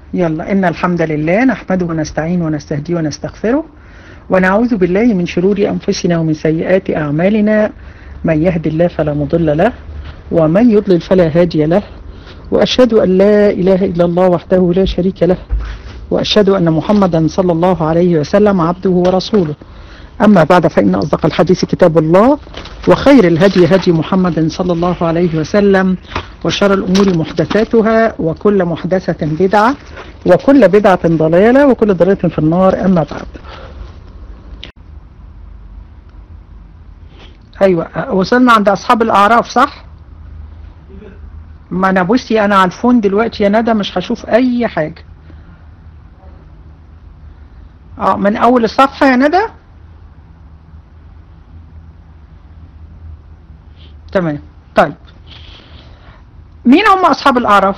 يلا إن الحمد لله نحمده ونستعين ونستهديه ونستغفره ونعوذ بالله من شرور أنفسنا ومن سيئات أعمالنا من يهد الله فلا مضل له ومن يضلل فلا هادي له وأشهد أن لا إله إلا الله وحده لا شريك له وأشهد أن محمدا صلى الله عليه وسلم عبده ورسوله أما بعد فإن أصدق الحديث كتاب الله وخير الهدي هدي محمد صلى الله عليه وسلم وشر الأمور محدثاتها وكل محدثة بدعة وكل بدعة ضلالة وكل ضلالة في النار أما بعد أيوة وصلنا عند أصحاب الأعراف صح؟ ما أنا بصي أنا على الفون دلوقتي يا ندى مش هشوف أي حاجة اه من أول الصفحة يا ندى تمام طيب مين هم أصحاب الأعراف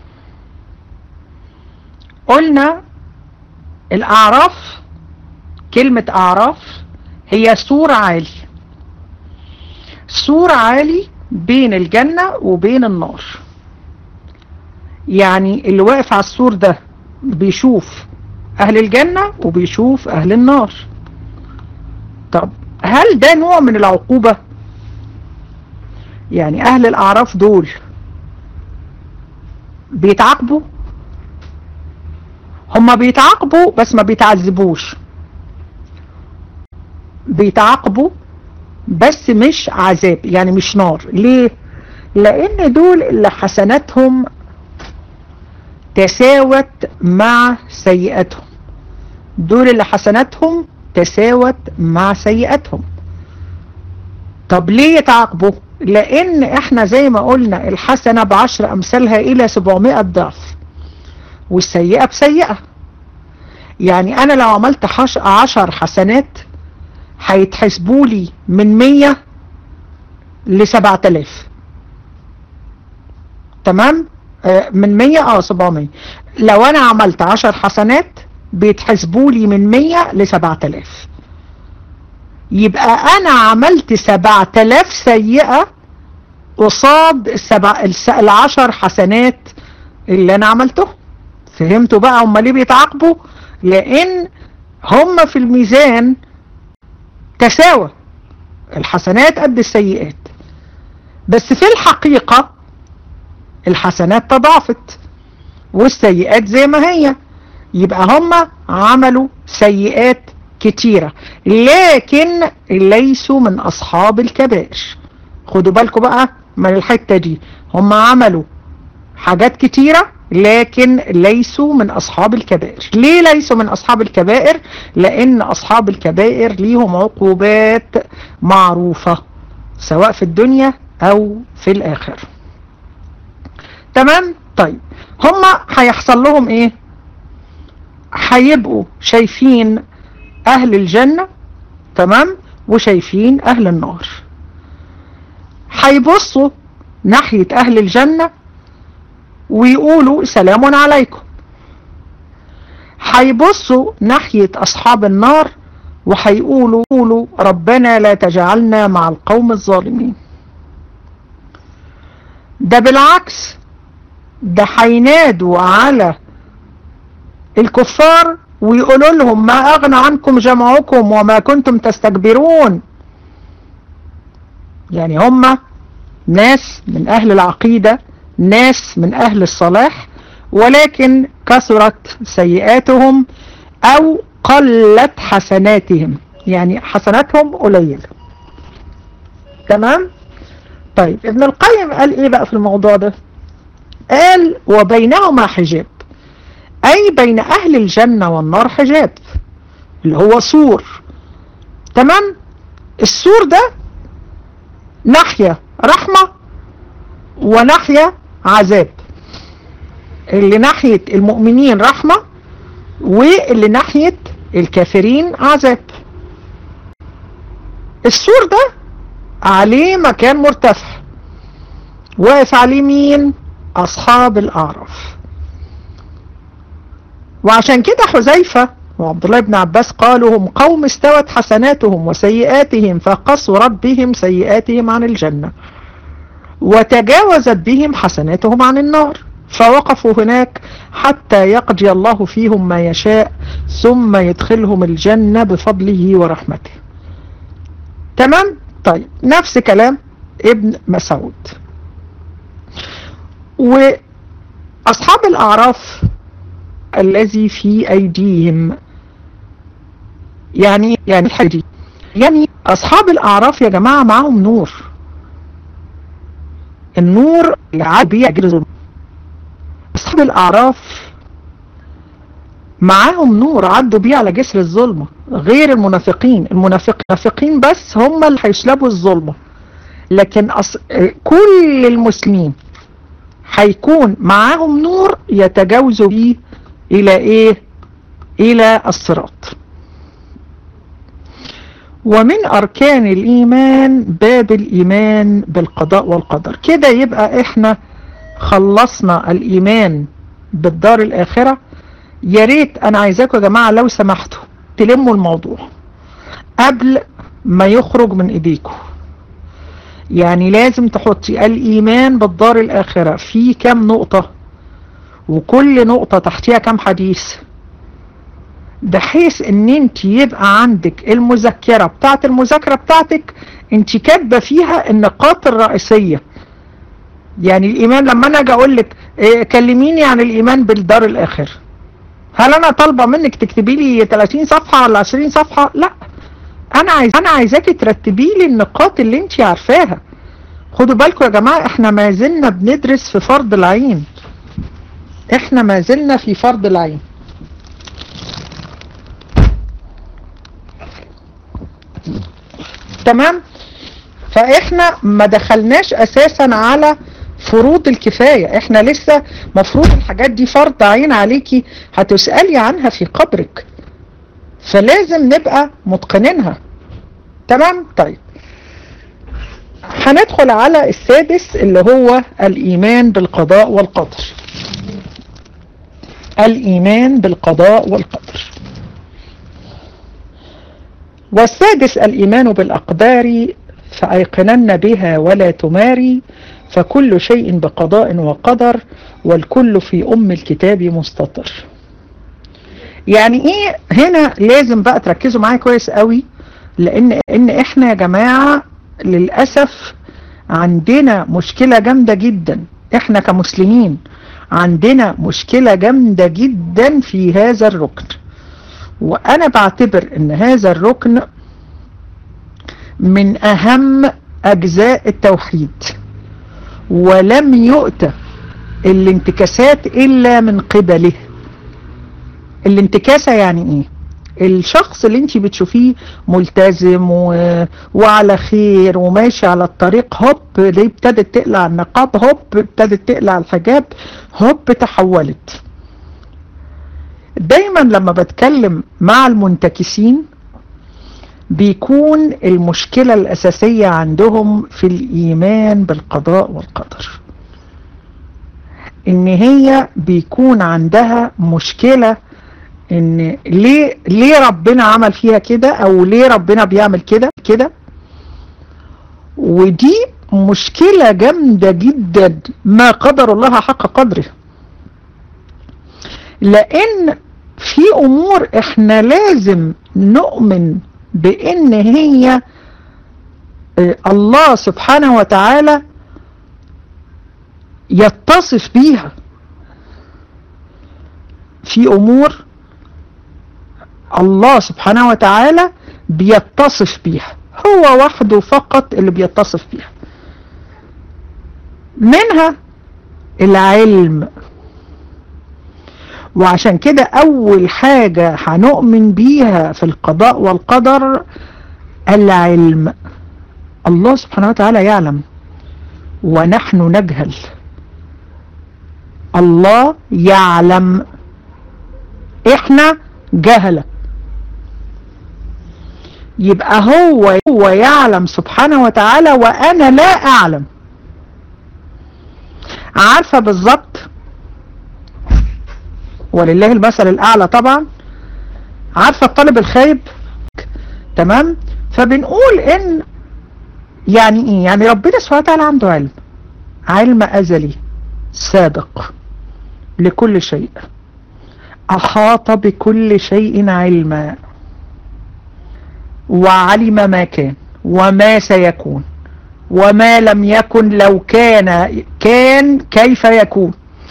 قلنا الأعراف كلمة أعراف هي سور عالي سور عالي بين الجنة وبين النار يعني اللي واقف على السور ده بيشوف أهل الجنة وبيشوف أهل النار طب هل ده نوع من العقوبة يعني أهل الأعراف دول بيتعاقبوا هما بيتعاقبوا بس ما بيتعذبوش بيتعاقبوا بس مش عذاب يعني مش نار ليه لان دول اللي حسناتهم تساوت مع سيئاتهم دول اللي حسناتهم تساوت مع سيئاتهم طب ليه يتعاقبوا لان احنا زي ما قلنا الحسنة بعشر امثالها الى 700 ضعف والسيئة بسيئة يعني انا لو عملت عشر حسنات هيتحسبوا لي من 100 ل 7000 تمام آه من 100 اه 700 لو انا عملت 10 حسنات بيتحسبوا لي من 100 ل 7000 يبقى انا عملت 7000 سيئة قصاد السبع العشر حسنات اللي انا عملته فهمتوا بقى هم ليه بيتعاقبوا لان هم في الميزان تساوى الحسنات قد السيئات بس في الحقيقة الحسنات تضاعفت والسيئات زي ما هي يبقى هم عملوا سيئات كتيرة لكن ليسوا من أصحاب الكبائر خدوا بالكم بقى من الحتة دي هم عملوا حاجات كتيرة لكن ليسوا من أصحاب الكبائر ليه ليسوا من أصحاب الكبائر لأن أصحاب الكبائر ليهم عقوبات معروفة سواء في الدنيا أو في الآخر تمام طيب هم هيحصل لهم ايه هيبقوا شايفين أهل الجنة تمام وشايفين أهل النار هيبصوا ناحية أهل الجنة ويقولوا سلام عليكم هيبصوا ناحية أصحاب النار وهيقولوا قولوا ربنا لا تجعلنا مع القوم الظالمين ده بالعكس ده هينادوا على الكفار ويقولوا لهم ما أغنى عنكم جمعكم وما كنتم تستكبرون يعني هم ناس من أهل العقيدة ناس من أهل الصلاح ولكن كثرت سيئاتهم أو قلت حسناتهم يعني حسناتهم قليلة تمام طيب ابن القيم قال ايه بقى في الموضوع ده قال وبينهما حجاب أي بين أهل الجنة والنار حجاب اللي هو سور تمام السور ده ناحية رحمة وناحية عذاب اللي ناحية المؤمنين رحمة واللي ناحية الكافرين عذاب السور ده عليه مكان مرتفع واقف عليه مين أصحاب الأعراف وعشان كده حذيفة وعبد الله بن عباس قالوا هم قوم استوت حسناتهم وسيئاتهم فقصرت بهم سيئاتهم عن الجنة وتجاوزت بهم حسناتهم عن النار فوقفوا هناك حتى يقضي الله فيهم ما يشاء ثم يدخلهم الجنة بفضله ورحمته تمام طيب نفس كلام ابن مسعود وأصحاب الأعراف الذي في أيديهم يعني يعني الحدي يعني أصحاب الأعراف يا جماعة معهم نور النور اللي عاد بيه ظلم أصحاب الأعراف معاهم نور عدوا بيه على جسر الظلمة غير المنافقين المنافقين بس هم اللي هيسلبوا الظلمة لكن أص... كل المسلمين هيكون معاهم نور يتجاوزوا بيه الى ايه الى الصراط ومن اركان الايمان باب الايمان بالقضاء والقدر كده يبقى احنا خلصنا الايمان بالدار الاخرة يا ريت انا عايزاكم يا جماعة لو سمحتوا تلموا الموضوع قبل ما يخرج من ايديكم يعني لازم تحطي الايمان بالدار الاخرة في كام نقطة وكل نقطة تحتها كام حديث بحيث ان انت يبقى عندك المذكرة بتاعت المذاكرة بتاعتك انت كاتبة فيها النقاط الرئيسية يعني الايمان لما انا اجي اقول لك إيه كلميني عن الايمان بالدار الاخر هل انا طالبة منك تكتبي لي 30 صفحة ولا 20 صفحة لا انا عايز انا عايزاكي ترتبي لي النقاط اللي انت عارفاها خدوا بالكم يا جماعة احنا ما زلنا بندرس في فرض العين احنا ما زلنا في فرض العين تمام فاحنا ما دخلناش اساسا على فروض الكفاية احنا لسه مفروض الحاجات دي فرض عين عليكي هتسألي عنها في قبرك فلازم نبقى متقنينها تمام طيب هندخل على السادس اللي هو الايمان بالقضاء والقدر الايمان بالقضاء والقدر والسادس الايمان بالاقدار فايقنن بها ولا تماري فكل شيء بقضاء وقدر والكل في ام الكتاب مستطر يعني ايه هنا لازم بقى تركزوا معايا كويس قوي لان ان احنا يا جماعة للأسف عندنا مشكلة جامدة جدا احنا كمسلمين عندنا مشكلة جامدة جدا في هذا الركن وانا بعتبر ان هذا الركن من اهم اجزاء التوحيد ولم يؤتى الانتكاسات الا من قبله الانتكاسة يعني ايه الشخص اللي انت بتشوفيه ملتزم و... وعلى خير وماشي على الطريق هوب دي ابتدت تقلع النقاب هوب ابتدت تقلع الحجاب هوب تحولت دايما لما بتكلم مع المنتكسين بيكون المشكلة الأساسية عندهم في الإيمان بالقضاء والقدر إن هي بيكون عندها مشكلة ان ليه ليه ربنا عمل فيها كده او ليه ربنا بيعمل كده كده ودي مشكلة جامدة جدا ما قدر الله حق قدره لان في امور احنا لازم نؤمن بان هي الله سبحانه وتعالى يتصف بيها في امور الله سبحانه وتعالى بيتصف بيها هو وحده فقط اللي بيتصف بيها منها العلم وعشان كده اول حاجة هنؤمن بيها في القضاء والقدر العلم الله سبحانه وتعالى يعلم ونحن نجهل الله يعلم احنا جهله يبقى هو هو يعلم سبحانه وتعالى وانا لا اعلم عارفة بالظبط ولله المثل الاعلى طبعا عارفة الطالب الخايب تمام فبنقول ان يعني ايه يعني ربنا سبحانه وتعالى عنده علم علم ازلي سابق لكل شيء أحاط بكل شيء علما وعلم ما كان وما سيكون وما لم يكن لو كان كان كيف يكون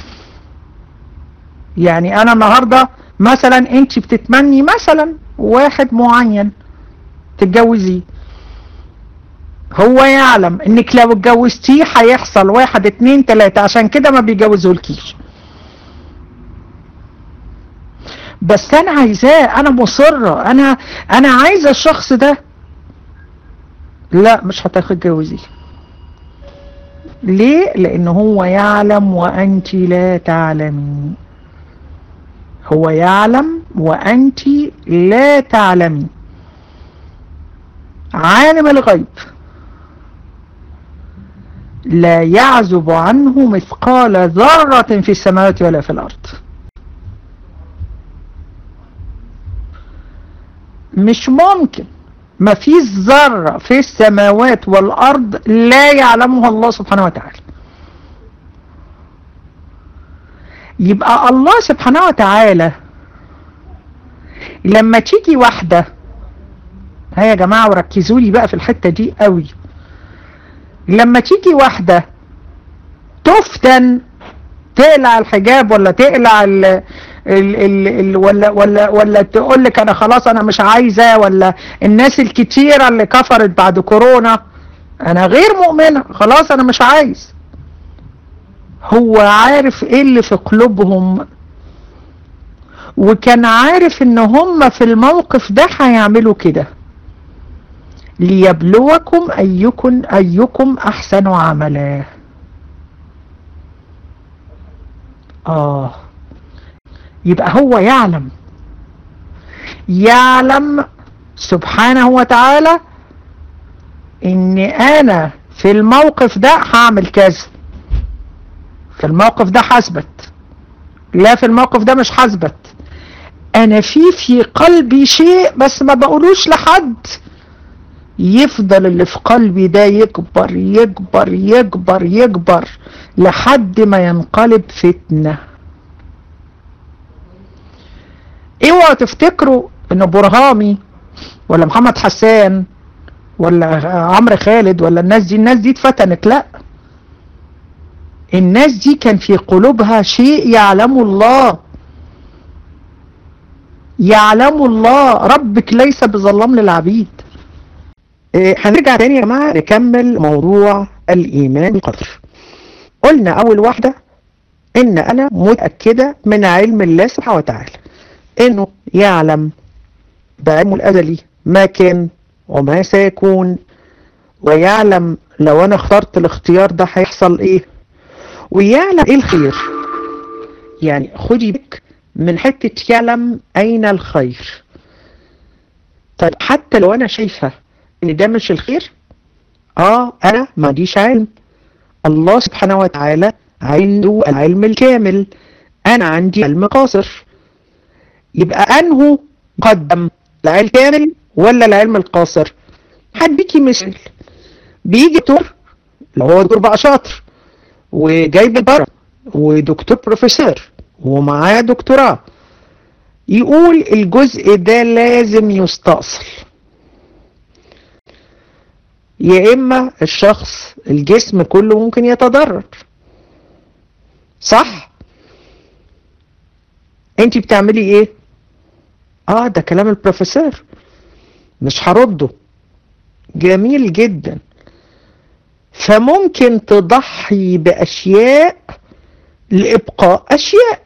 يعني انا النهاردة مثلا انت بتتمني مثلا واحد معين تتجوزيه هو يعلم انك لو اتجوزتيه هيحصل واحد اتنين تلاتة عشان كده ما بيجوزهولكيش بس انا عايزاه انا مصرة انا انا عايزة الشخص ده لا مش هتتجوزيه ليه لان هو يعلم وانت لا تعلمين هو يعلم وانت لا تعلمين عالم الغيب لا يعزب عنه مثقال ذرة في السماوات ولا في الأرض مش ممكن ما فيش ذرة في السماوات والأرض لا يعلمها الله سبحانه وتعالى يبقى الله سبحانه وتعالى لما تيجي واحدة ها يا جماعة وركزوا لي بقى في الحتة دي قوي لما تيجي واحدة تفتن تقلع الحجاب ولا تقلع ال ال ال ال ولا ولا ولا تقول لك انا خلاص انا مش عايزه ولا الناس الكتيره اللي كفرت بعد كورونا انا غير مؤمنه خلاص انا مش عايز هو عارف ايه اللي في قلوبهم وكان عارف ان هم في الموقف ده هيعملوا كده ليبلوكم ايكم ايكم احسن عملا اه يبقى هو يعلم يعلم سبحانه وتعالى ان انا في الموقف ده هعمل كذا في الموقف ده حسبت لا في الموقف ده مش حسبت انا في في قلبي شيء بس ما بقولوش لحد يفضل اللي في قلبي ده يكبر يكبر يكبر يكبر لحد ما ينقلب فتنة اوعوا تفتكروا ان برهامي ولا محمد حسان ولا عمرو خالد ولا الناس دي الناس دي اتفتنت لا الناس دي كان في قلوبها شيء يعلم الله يعلم الله ربك ليس بظلام للعبيد إيه هنرجع تاني يا جماعة نكمل موضوع الإيمان بالقدر قلنا أول واحدة إن أنا متأكدة من علم الله سبحانه وتعالى إنه يعلم بعلمه الأزلي ما كان وما سيكون ويعلم لو أنا اخترت الاختيار ده هيحصل إيه ويعلم إيه الخير يعني خدي بك من حتة يعلم أين الخير طيب حتى لو أنا شايفة ان ده مش الخير اه انا ما عنديش علم الله سبحانه وتعالى عنده العلم الكامل انا عندي علم قاصر يبقى انه قدم العلم الكامل ولا العلم القاصر هديكي مثال بيجي دكتور لو هو دكتور بقى شاطر وجايب بره ودكتور بروفيسور ومعاه دكتوراه يقول الجزء ده لازم يستأصل يا اما الشخص الجسم كله ممكن يتضرر صح انت بتعملي ايه اه ده كلام البروفيسور مش هرده جميل جدا فممكن تضحي باشياء لابقاء اشياء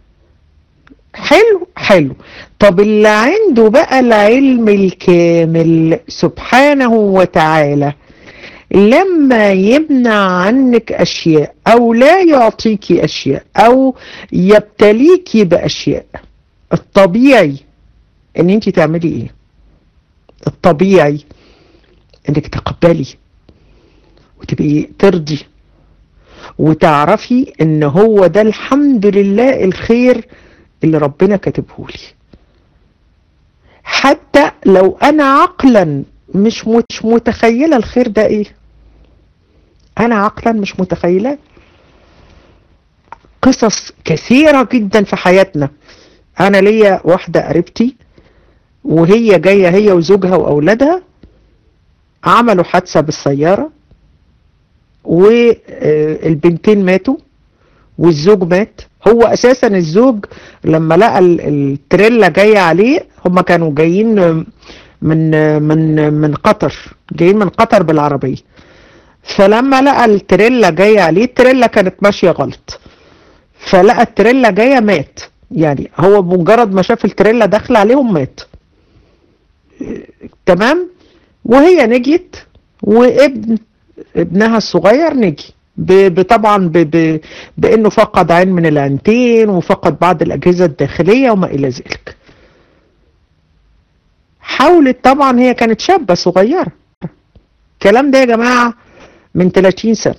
حلو حلو طب اللي عنده بقى العلم الكامل سبحانه وتعالى لما يمنع عنك اشياء او لا يعطيك اشياء او يبتليك باشياء الطبيعي ان انت تعملي ايه الطبيعي انك تقبلي وتبقي ترضي وتعرفي ان هو ده الحمد لله الخير اللي ربنا كاتبه لي حتى لو انا عقلا مش مش متخيله الخير ده ايه انا عقلا مش متخيله قصص كثيرة جدا في حياتنا انا ليا واحدة قريبتي وهي جاية هي وزوجها واولادها عملوا حادثة بالسيارة والبنتين ماتوا والزوج مات هو اساسا الزوج لما لقى التريلا جاية عليه هما كانوا جايين من من من قطر جايين من قطر بالعربية فلما لقى التريلا جاية عليه التريلا كانت ماشية غلط فلقى التريلا جاية مات يعني هو بمجرد ما شاف التريلا داخله عليهم مات تمام وهي نجيت وابن ابنها الصغير نجي طبعا بانه فقد عين من العينتين وفقد بعض الاجهزه الداخليه وما الى ذلك حاولت طبعا هي كانت شابه صغيره الكلام ده يا جماعه من 30 سنه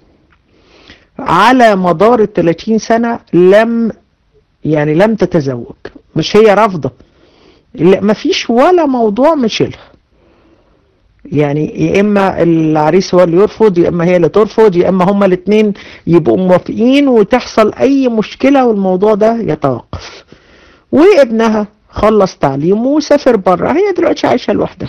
على مدار ال 30 سنه لم يعني لم تتزوج مش هي رافضه لا مفيش ولا موضوع مشيلها يعني يا اما العريس هو اللي يرفض يا اما هي اللي ترفض يا اما هما الاثنين يبقوا موافقين وتحصل اي مشكله والموضوع ده يتوقف وابنها خلص تعليمه وسافر بره هي دلوقتي عايشه لوحدها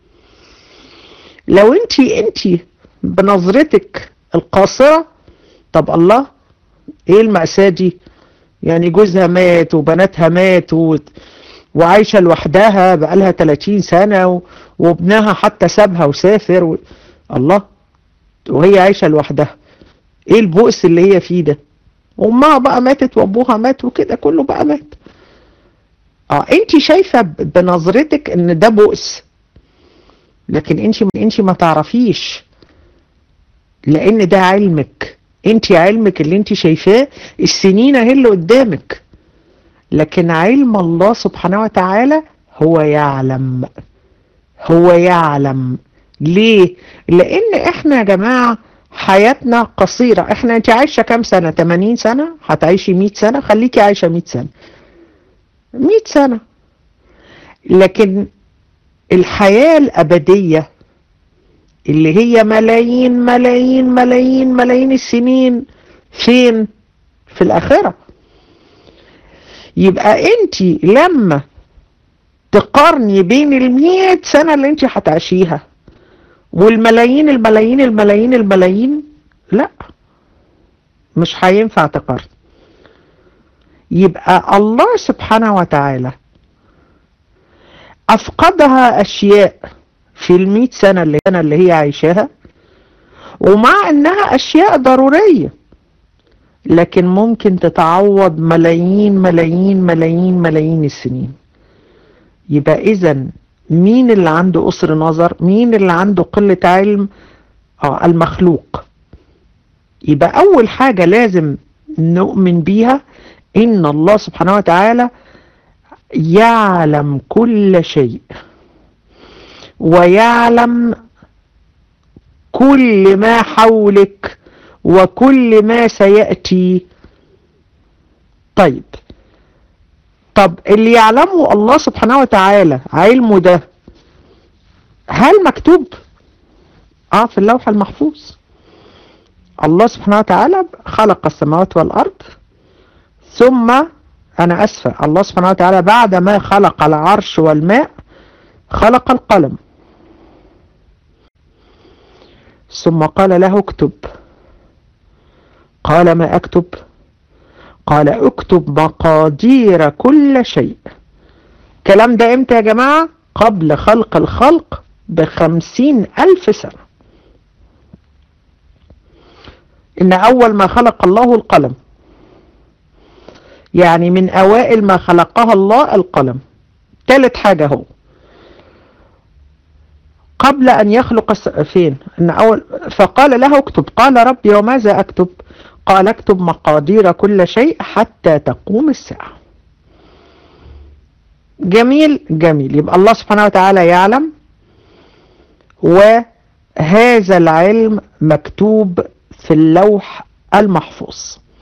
لو انت انت بنظرتك القاصره طب الله ايه المأساة دي يعني جوزها مات وبناتها ماتوا وعايشة لوحدها بقالها 30 سنة و... وابنها حتى سابها وسافر و... الله وهي عايشة لوحدها ايه البؤس اللي هي فيه ده امها بقى ماتت وابوها مات وكده كله بقى مات اه انت شايفة بنظرتك ان ده بؤس لكن انت انت ما تعرفيش لان ده علمك انت علمك اللي انت شايفاه السنين اهي اللي قدامك لكن علم الله سبحانه وتعالى هو يعلم هو يعلم ليه لان احنا يا جماعة حياتنا قصيرة احنا انت عايشة كام سنة 80 سنة هتعيشي 100 سنة خليكي عايشة 100 سنة 100 سنة لكن الحياة الأبدية اللي هي ملايين ملايين ملايين ملايين السنين فين في الآخرة يبقى انت لما تقارني بين المئة سنة اللي انت هتعيشيها والملايين الملايين الملايين الملايين لا مش هينفع تقارن يبقى الله سبحانه وتعالى أفقدها أشياء في المئة سنة اللي, اللي هي عايشاها ومع انها اشياء ضرورية لكن ممكن تتعوض ملايين ملايين ملايين ملايين السنين يبقى اذا مين اللي عنده قصر نظر مين اللي عنده قلة علم آه المخلوق يبقى اول حاجة لازم نؤمن بيها ان الله سبحانه وتعالى يعلم كل شيء ويعلم كل ما حولك وكل ما سيأتي طيب طب اللي يعلمه الله سبحانه وتعالى علمه ده هل مكتوب اه في اللوح المحفوظ الله سبحانه وتعالى خلق السماوات والأرض ثم أنا أسفة الله سبحانه وتعالى بعد ما خلق العرش والماء خلق القلم ثم قال له اكتب قال ما اكتب قال اكتب مقادير كل شيء الكلام ده امتى يا جماعة قبل خلق الخلق بخمسين الف سنة ان اول ما خلق الله القلم يعني من اوائل ما خلقها الله القلم ثالث حاجة هو قبل أن يخلق فين إن أول فقال له اكتب قال ربي وماذا أكتب قال اكتب مقادير كل شيء حتى تقوم الساعة جميل جميل يبقى الله سبحانه وتعالى يعلم وهذا العلم مكتوب في اللوح المحفوظ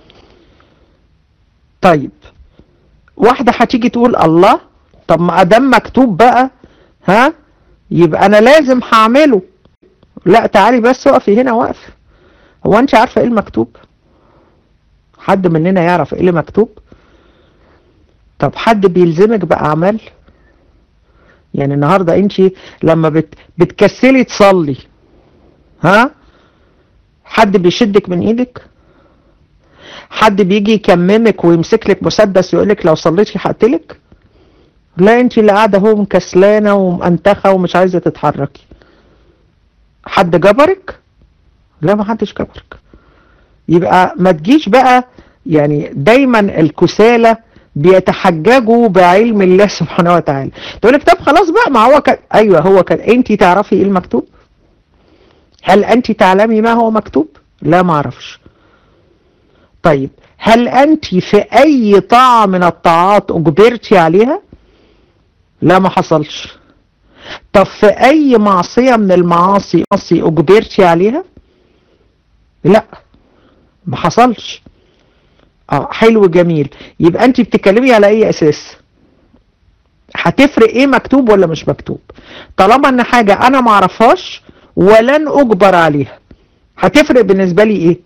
طيب واحدة هتيجي تقول الله طب ما ادام مكتوب بقى ها يبقى انا لازم هعمله لا تعالي بس اقفي هنا واقف هو انت عارفه ايه المكتوب حد مننا يعرف ايه اللي مكتوب طب حد بيلزمك بأعمال يعني النهاردة انت لما بت بتكسلي تصلي ها حد بيشدك من ايدك حد بيجي يكممك ويمسك لك مسدس ويقولك لو صليتي هقتلك لا انت اللي قاعده اهو مكسلانه ومنتخه ومش عايزه تتحركي حد جبرك لا ما حدش جبرك يبقى ما تجيش بقى يعني دايما الكسالى بيتحججوا بعلم الله سبحانه وتعالى تقول لك طب خلاص بقى ما هو كان ايوه هو كان انت تعرفي ايه المكتوب هل انت تعلمي ما هو مكتوب لا ما اعرفش طيب هل انت في اي طاعه من الطاعات اجبرتي عليها لا ما حصلش طب في اي معصيه من المعاصي اجبرتي عليها لا ما حصلش اه حلو جميل يبقى انت بتتكلمي على اي اساس هتفرق ايه مكتوب ولا مش مكتوب طالما ان حاجة انا معرفهاش ولن اجبر عليها هتفرق بالنسبة لي ايه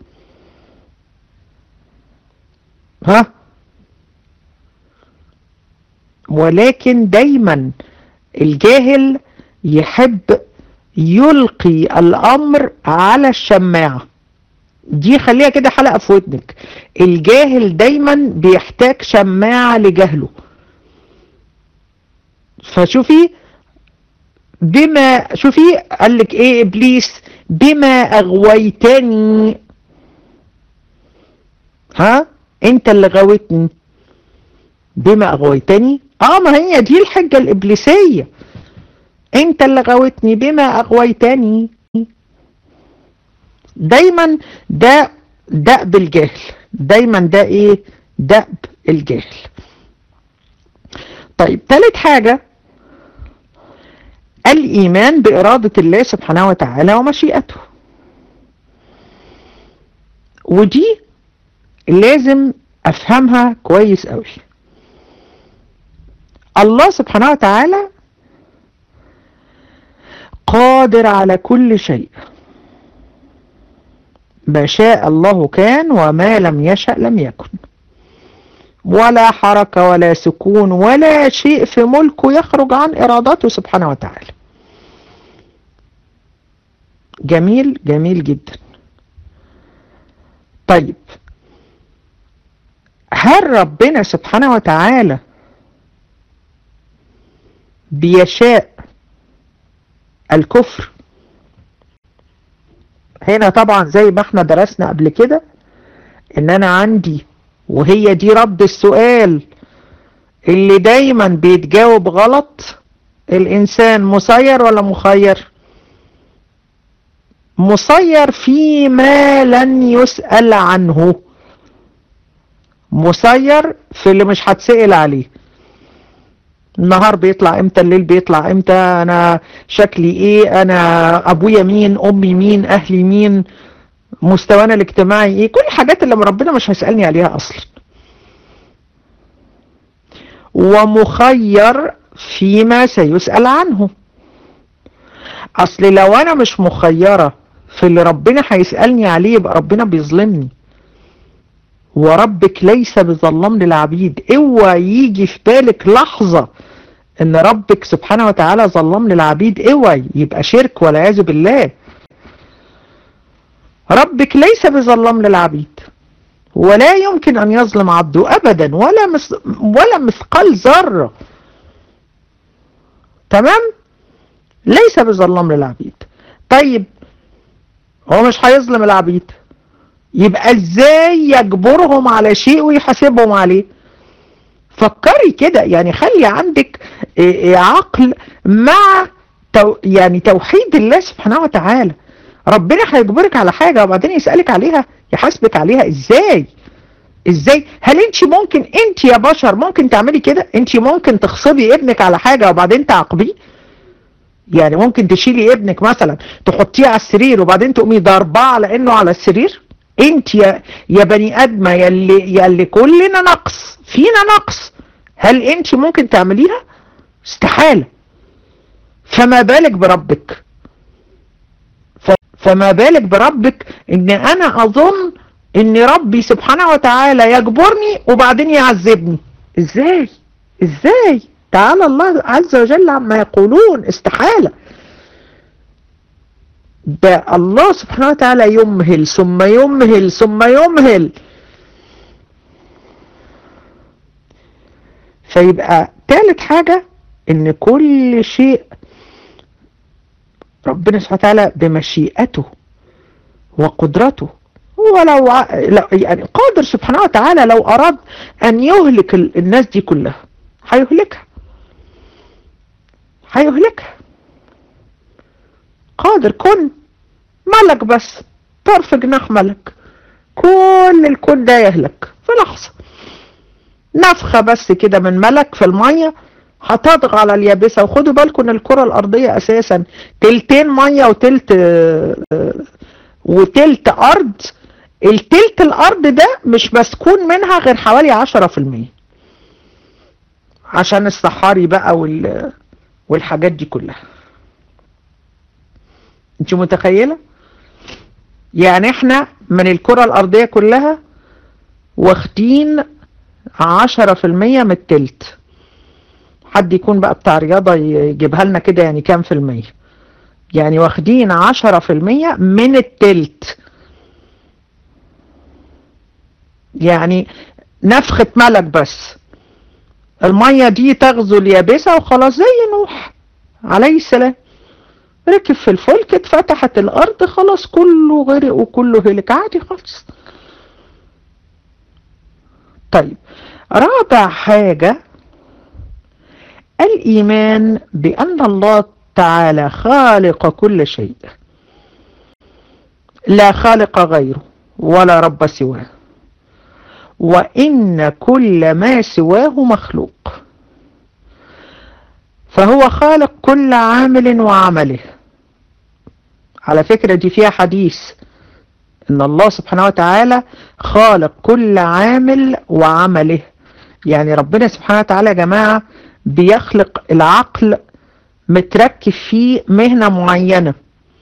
ها ولكن دايما الجاهل يحب يلقي الامر على الشماعه دي خليها كده حلقة في ودنك الجاهل دايما بيحتاج شماعة لجهله فشوفي بما شوفي قال لك ايه ابليس بما اغويتني ها انت اللي غويتني بما اغويتني اه ما هي دي الحجة الابليسية انت اللي غويتني بما اغويتني دايما ده دأب الجهل دايما ده ايه دأب الجهل طيب ثالث حاجة الإيمان بإرادة الله سبحانه وتعالى ومشيئته ودي لازم أفهمها كويس قوي الله سبحانه وتعالى قادر على كل شيء ما شاء الله كان وما لم يشأ لم يكن ولا حركة ولا سكون ولا شيء في ملكه يخرج عن إرادته سبحانه وتعالى جميل جميل جدا طيب هل ربنا سبحانه وتعالى بيشاء الكفر هنا طبعا زي ما احنا درسنا قبل كده ان انا عندي وهي دي رد السؤال اللي دايما بيتجاوب غلط الانسان مسير ولا مخير مسير فيما لن يسأل عنه مسير في اللي مش هتسأل عليه النهار بيطلع امتى الليل بيطلع امتى انا شكلي ايه انا ابويا مين امي مين اهلي مين مستوانا الاجتماعي ايه كل الحاجات اللي ربنا مش هيسألني عليها اصلا ومخير فيما سيسأل عنه اصل لو انا مش مخيرة في اللي ربنا هيسألني عليه يبقى ربنا بيظلمني وربك ليس بظلام للعبيد اوعى يجي في بالك لحظة ان ربك سبحانه وتعالى ظلام للعبيد اوعي يبقى شرك والعياذ بالله ربك ليس بظلام للعبيد ولا يمكن ان يظلم عبده ابدا ولا مس ولا مثقال ذره تمام ليس بظلام للعبيد طيب هو مش هيظلم العبيد يبقى ازاي يجبرهم على شيء ويحاسبهم عليه فكري كده يعني خلي عندك عقل مع تو يعني توحيد الله سبحانه وتعالى ربنا هيجبرك على حاجة وبعدين يسألك عليها يحاسبك عليها ازاي ازاي هل انت ممكن انت يا بشر ممكن تعملي كده انت ممكن تخصبي ابنك على حاجة وبعدين تعاقبيه يعني ممكن تشيلي ابنك مثلا تحطيه على السرير وبعدين تقومي ضرباه على انه على السرير انت يا يا بني ادمه يا اللي يا اللي كلنا نقص فينا نقص هل انت ممكن تعمليها استحاله فما بالك بربك فما بالك بربك ان انا اظن ان ربي سبحانه وتعالى يجبرني وبعدين يعذبني ازاي ازاي تعالى الله عز وجل عما يقولون استحالة ده الله سبحانه وتعالى يمهل ثم يمهل ثم يمهل فيبقى ثالث حاجة ان كل شيء ربنا سبحانه وتعالى بمشيئته وقدرته ولو يعني قادر سبحانه وتعالى لو أراد أن يهلك الناس دي كلها هيهلكها هيهلكها قادر كن ملك بس طرف جناح ملك كل الكون ده يهلك في لحظة نفخة بس كده من ملك في المية هتضغى على اليابسة وخدوا بالكم ان الكرة الارضية اساسا تلتين مية وتلت وتلت ارض التلت الارض ده مش مسكون منها غير حوالي عشرة في المية عشان الصحاري بقى وال... والحاجات دي كلها انت متخيلة يعني احنا من الكرة الارضية كلها واخدين عشرة في المية من التلت حد يكون بقى بتاع رياضة يجيبها لنا كده يعني كام في المية يعني واخدين عشرة في المية من التلت يعني نفخة ملك بس المية دي تغزو اليابسة وخلاص زي نوح عليه السلام ركب في الفلك اتفتحت الارض خلاص كله غرق وكله هلك عادي خالص طيب رابع حاجة الايمان بان الله تعالى خالق كل شيء لا خالق غيره ولا رب سواه وإن كل ما سواه مخلوق فهو خالق كل عامل وعمله على فكرة دي فيها حديث ان الله سبحانه وتعالى خالق كل عامل وعمله يعني ربنا سبحانه وتعالى يا جماعة بيخلق العقل متركب فيه مهنة معينة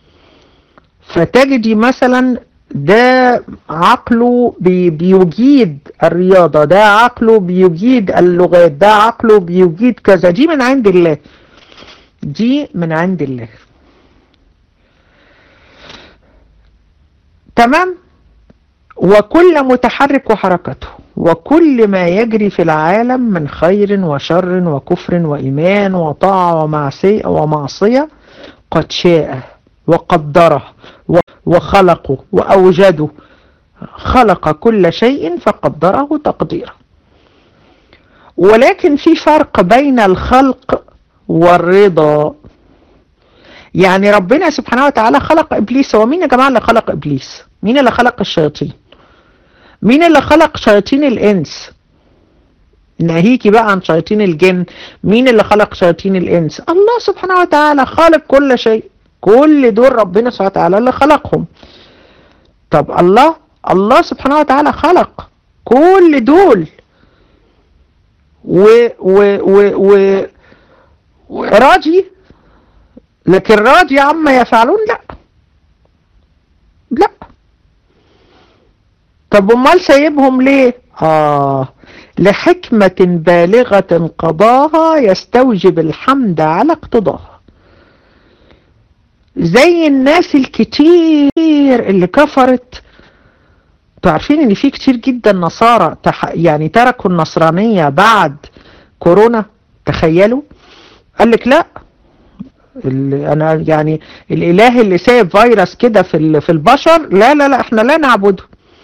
فتجدي مثلا ده عقله بي بيجيد الرياضة ده عقله بيجيد اللغات ده عقله بيجيد كذا دي من عند الله دي من عند الله تمام وكل متحرك وحركته وكل ما يجري في العالم من خير وشر وكفر وإيمان وطاعة ومعصية, ومعصية قد شاء وقدره وخلقه وأوجده خلق كل شيء فقدره تقديرا ولكن في فرق بين الخلق والرضا يعني ربنا سبحانه وتعالى خلق إبليس هو مين يا جماعة اللي خلق إبليس مين اللي خلق الشياطين مين اللي خلق شياطين الإنس ناهيكي بقى عن شياطين الجن مين اللي خلق شياطين الإنس الله سبحانه وتعالى خالق كل شيء كل دول ربنا سبحانه وتعالى اللي خلقهم طب الله الله سبحانه وتعالى خلق كل دول و و و و وراضي لكن راضي عما يفعلون لا لا طب امال سايبهم ليه اه لحكمة بالغة قضاها يستوجب الحمد على اقتضاها زي الناس الكتير اللي كفرت تعرفين ان في كتير جدا نصارى تح... يعني تركوا النصرانية بعد كورونا تخيلوا قال لك لا اللي انا يعني الاله اللي سايب فيروس كده في في البشر لا لا لا احنا لا نعبده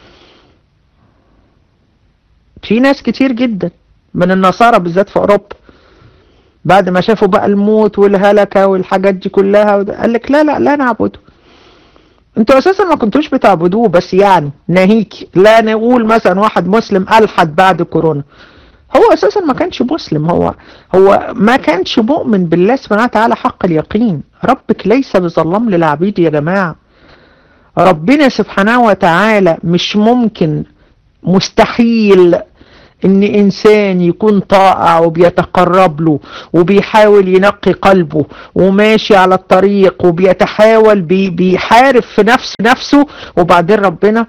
في ناس كتير جدا من النصارى بالذات في اوروبا بعد ما شافوا بقى الموت والهلكة والحاجات دي كلها قال لك لا لا لا نعبده انتوا اساسا ما كنتوش بتعبدوه بس يعني ناهيك لا نقول مثلا واحد مسلم الحد بعد كورونا هو اساسا ما كانش مسلم هو هو ما كانش مؤمن بالله سبحانه وتعالى حق اليقين ربك ليس بظلام للعبيد يا جماعة ربنا سبحانه وتعالى مش ممكن مستحيل ان انسان يكون طائع وبيتقرب له وبيحاول ينقي قلبه وماشي على الطريق وبيتحاول بي بيحارب في نفس نفسه وبعدين ربنا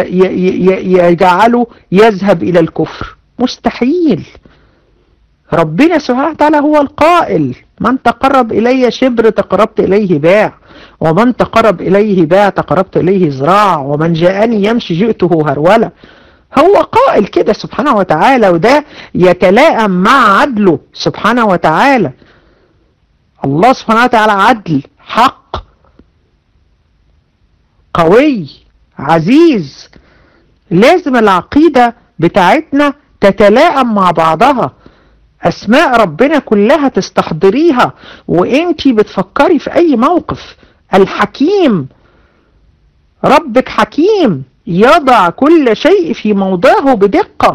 يجعله يذهب الى الكفر مستحيل ربنا سبحانه وتعالى هو القائل من تقرب إلي شبر تقربت إليه باع ومن تقرب إليه باع تقربت إليه زراع ومن جاءني يمشي جئته هرولة هو قائل كده سبحانه وتعالى وده يتلائم مع عدله سبحانه وتعالى الله سبحانه وتعالى عدل حق قوي عزيز لازم العقيدة بتاعتنا تتلائم مع بعضها اسماء ربنا كلها تستحضريها وانتي بتفكري في اي موقف الحكيم ربك حكيم يضع كل شيء في موضعه بدقة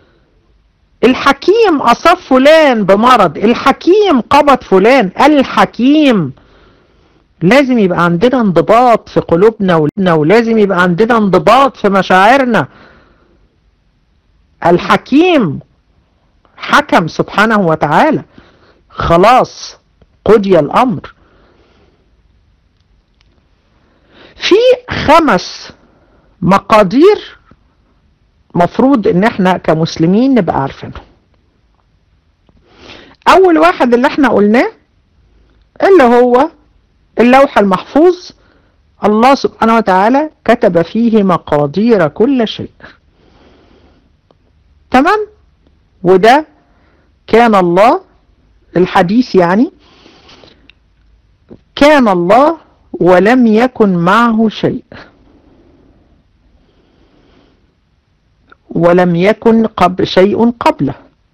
الحكيم أصاب فلان بمرض الحكيم قبض فلان الحكيم لازم يبقى عندنا انضباط في قلوبنا ولازم يبقى عندنا انضباط في مشاعرنا الحكيم حكم سبحانه وتعالى خلاص قضي الأمر في خمس مقادير مفروض ان احنا كمسلمين نبقى عارفينهم اول واحد اللي احنا قلناه اللي هو اللوح المحفوظ الله سبحانه وتعالى كتب فيه مقادير كل شيء تمام وده كان الله الحديث يعني كان الله ولم يكن معه شيء ولم يكن قبل شيء قبله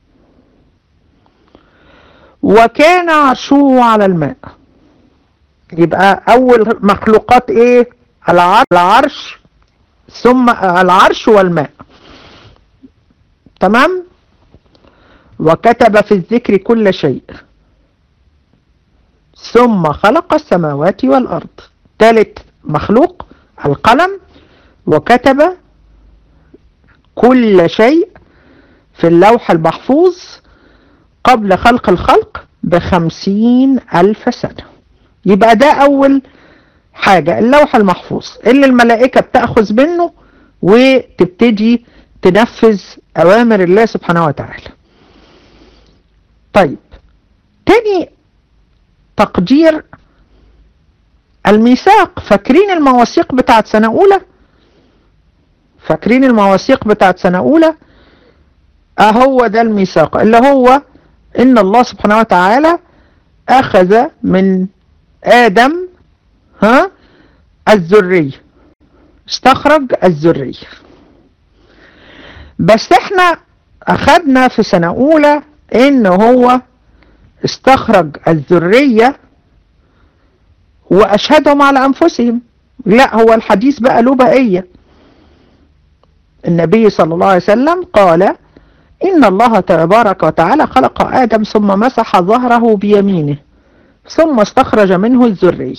وكان عرشه على الماء يبقى اول مخلوقات ايه العرش ثم العرش والماء تمام وكتب في الذكر كل شيء ثم خلق السماوات والأرض ثالث مخلوق القلم وكتب كل شيء في اللوح المحفوظ قبل خلق الخلق بخمسين ألف سنة يبقى ده أول حاجة اللوح المحفوظ اللي الملائكة بتأخذ منه وتبتدي تنفذ أوامر الله سبحانه وتعالى طيب تاني تقدير الميثاق فاكرين المواثيق بتاعت سنة أولى فاكرين المواثيق بتاعت سنة أولى أهو ده الميثاق اللي هو إن الله سبحانه وتعالى أخذ من آدم ها الذرية استخرج الذرية بس احنا أخذنا في سنة أولى إن هو استخرج الذرية وأشهدهم على أنفسهم لا هو الحديث بقى له بقية النبي صلى الله عليه وسلم قال إن الله تبارك وتعالى خلق آدم ثم مسح ظهره بيمينه ثم استخرج منه الذرية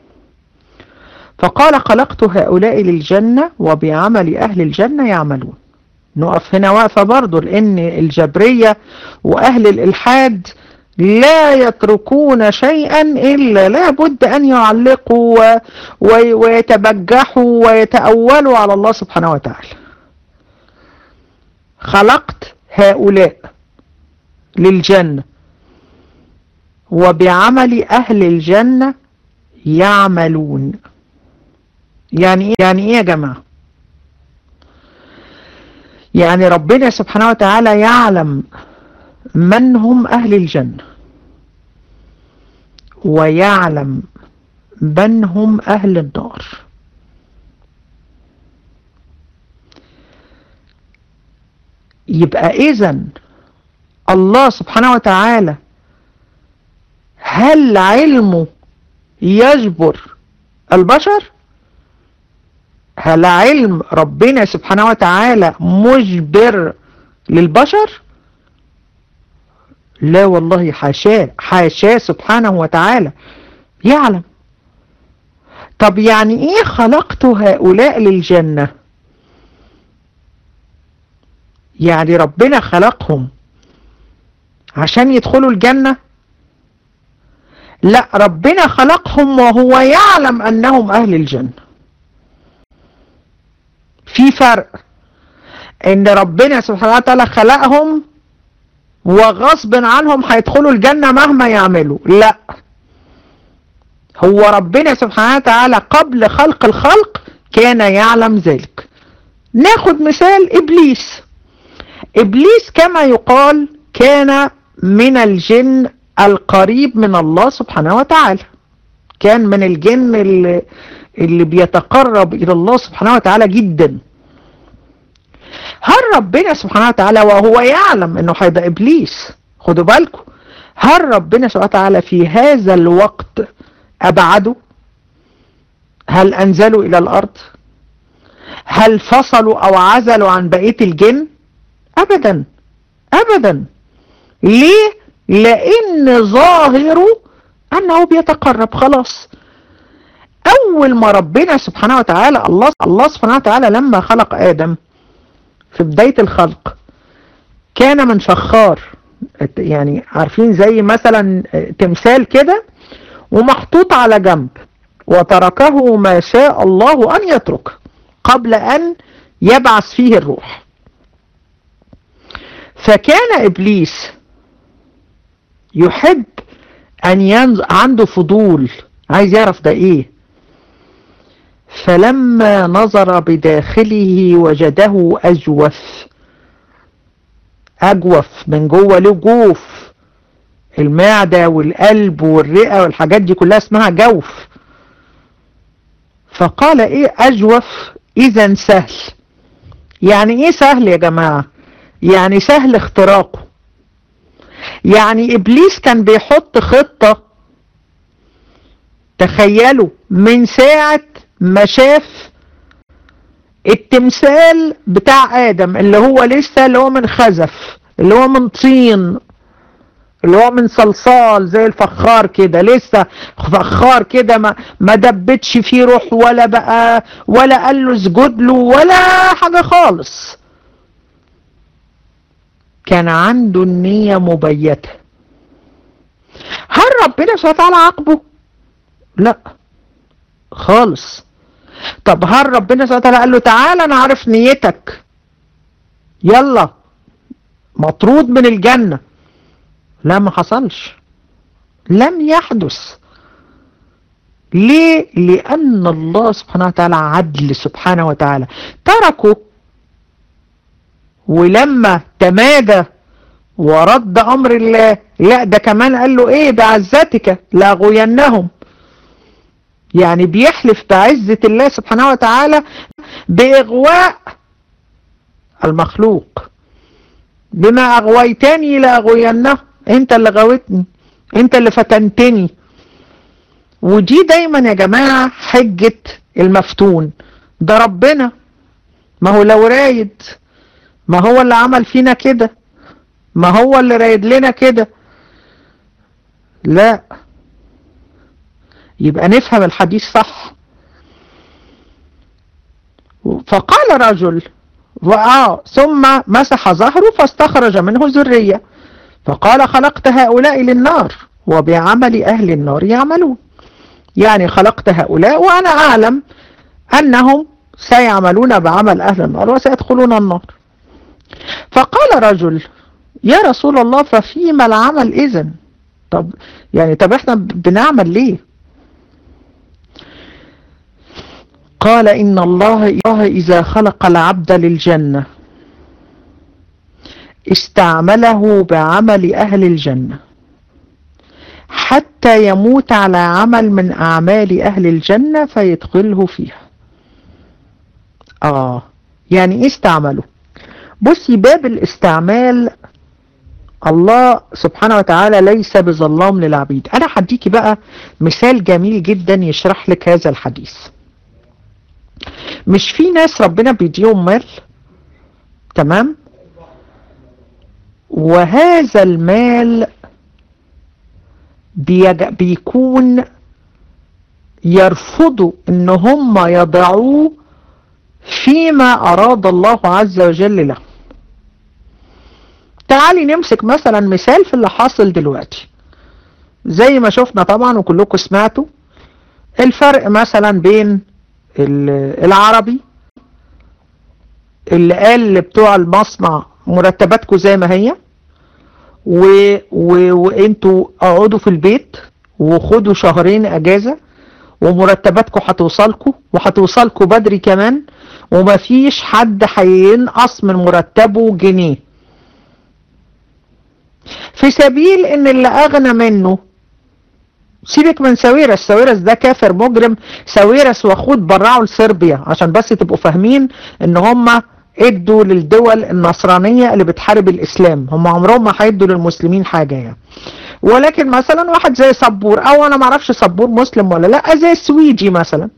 فقال خلقت هؤلاء للجنة وبعمل أهل الجنة يعملون نقف هنا واقفة برضو لأن الجبرية وأهل الإلحاد لا يتركون شيئا إلا لابد أن يعلقوا ويتبجحوا ويتأولوا على الله سبحانه وتعالى خلقت هؤلاء للجنة وبعمل أهل الجنة يعملون يعني إيه يعني إيه يا جماعة يعني ربنا سبحانه وتعالى يعلم من هم أهل الجنة ويعلم من هم أهل النار يبقى إذا الله سبحانه وتعالى هل علمه يجبر البشر هل علم ربنا سبحانه وتعالى مجبر للبشر لا والله حاشاه حاشاه سبحانه وتعالى يعلم طب يعني ايه خلقت هؤلاء للجنة يعني ربنا خلقهم عشان يدخلوا الجنة لا ربنا خلقهم وهو يعلم أنهم أهل الجنة في فرق ان ربنا سبحانه وتعالى خلقهم وغصب عنهم هيدخلوا الجنة مهما يعملوا لا هو ربنا سبحانه وتعالى قبل خلق الخلق كان يعلم ذلك ناخد مثال إبليس إبليس كما يقال كان من الجن القريب من الله سبحانه وتعالى كان من الجن اللي, اللي بيتقرب إلى الله سبحانه وتعالى جدا هل ربنا سبحانه وتعالى وهو يعلم انه هيبقى ابليس خدوا بالكم هل ربنا سبحانه وتعالى في هذا الوقت ابعده هل انزلوا الى الارض هل فصلوا او عزلوا عن بقية الجن ابدا ابدا ليه لان ظاهره انه بيتقرب خلاص اول ما ربنا سبحانه وتعالى الله الله سبحانه وتعالى لما خلق ادم في بداية الخلق كان من فخار يعني عارفين زي مثلا تمثال كده ومحطوط على جنب وتركه ما شاء الله أن يترك قبل أن يبعث فيه الروح فكان إبليس يحب أن ينز... عنده فضول عايز يعرف ده إيه فلما نظر بداخله وجده أجوف أجوف من جوه له جوف المعدة والقلب والرئة والحاجات دي كلها اسمها جوف فقال ايه أجوف إذا سهل يعني ايه سهل يا جماعة يعني سهل اختراقه يعني إبليس كان بيحط خطة تخيلوا من ساعة ما شاف التمثال بتاع آدم اللي هو لسه اللي هو من خزف اللي هو من طين اللي هو من صلصال زي الفخار كده لسه فخار كده ما, ما دبتش فيه روح ولا بقى ولا قال له اسجد له ولا حاجة خالص كان عنده النية مبيتة هل ربنا سبحانه وتعالى عاقبه لا خالص طب هل ربنا سبحانه وتعالى قال له تعالى انا عارف نيتك يلا مطرود من الجنة لا ما حصلش لم يحدث ليه لأن الله سبحانه وتعالى عدل سبحانه وتعالى تركه ولما تمادى ورد أمر الله لا ده كمان قال له ايه بعزتك لاغوينهم يعني بيحلف بعزة الله سبحانه وتعالى بإغواء المخلوق بما أغويتني لأغوينه انت اللي غويتني انت اللي فتنتني ودي دايما يا جماعة حجة المفتون ده ربنا ما هو لو رايد ما هو اللي عمل فينا كده ما هو اللي رايد لنا كده لا يبقى نفهم الحديث صح فقال رجل وآه ثم مسح ظهره فاستخرج منه ذرية فقال خلقت هؤلاء للنار وبعمل أهل النار يعملون يعني خلقت هؤلاء وأنا أعلم أنهم سيعملون بعمل أهل النار وسيدخلون النار فقال رجل يا رسول الله ففيما العمل إذن طب يعني طب احنا بنعمل ليه قال إن الله إذا خلق العبد للجنة استعمله بعمل أهل الجنة حتى يموت على عمل من أعمال أهل الجنة فيدخله فيها آه يعني إيه استعمله بصي باب الاستعمال الله سبحانه وتعالى ليس بظلام للعبيد أنا هديكي بقى مثال جميل جدا يشرح لك هذا الحديث مش في ناس ربنا بيديهم مال تمام وهذا المال بيج... بيكون يرفضوا ان هم يضعوه فيما اراد الله عز وجل له تعالي نمسك مثلا مثال في اللي حاصل دلوقتي زي ما شفنا طبعا وكلكم سمعتوا الفرق مثلا بين العربي اللي قال لبتوع المصنع مرتباتكم زي ما هي و... و... وانتوا اقعدوا في البيت وخدوا شهرين اجازة ومرتباتكم هتوصلكم وهتوصلكم بدري كمان ومفيش حد هينقص من مرتبه جنيه في سبيل ان اللي اغنى منه سيبك من ساويرس ساويرس ده كافر مجرم ساويرس واخوه اتبرعوا لصربيا عشان بس تبقوا فاهمين ان هم ادوا للدول النصرانية اللي بتحارب الاسلام هم عمرهم ما هيدوا للمسلمين حاجة يعني ولكن مثلا واحد زي صبور او انا معرفش صبور مسلم ولا لا زي السويجي مثلا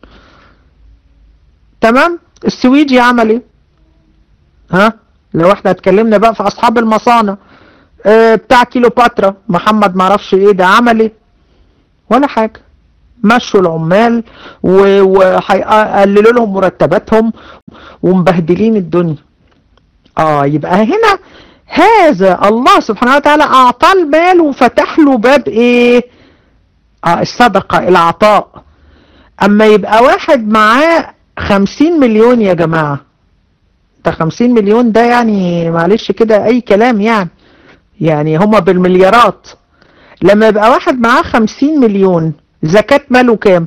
تمام السويجي عمل ايه ها لو احنا اتكلمنا بقى في اصحاب المصانع اه بتاع كيلوباترا محمد معرفش ايه ده عمل ايه ولا حاجة مشوا العمال وهيقللوا لهم مرتباتهم ومبهدلين الدنيا اه يبقى هنا هذا الله سبحانه وتعالى اعطاه المال وفتح له باب ايه اه الصدقة العطاء اما يبقى واحد معاه خمسين مليون يا جماعة ده خمسين مليون ده يعني معلش كده اي كلام يعني يعني هما بالمليارات لما يبقى واحد معاه خمسين مليون زكاة ماله كام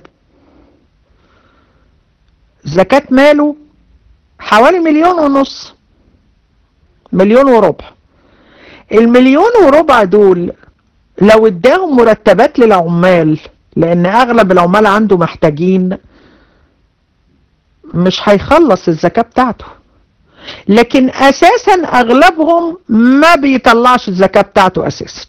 زكاة ماله حوالي مليون ونص مليون وربع المليون وربع دول لو اداهم مرتبات للعمال لان اغلب العمال عنده محتاجين مش هيخلص الزكاة بتاعته لكن اساسا اغلبهم ما بيطلعش الزكاة بتاعته اساسا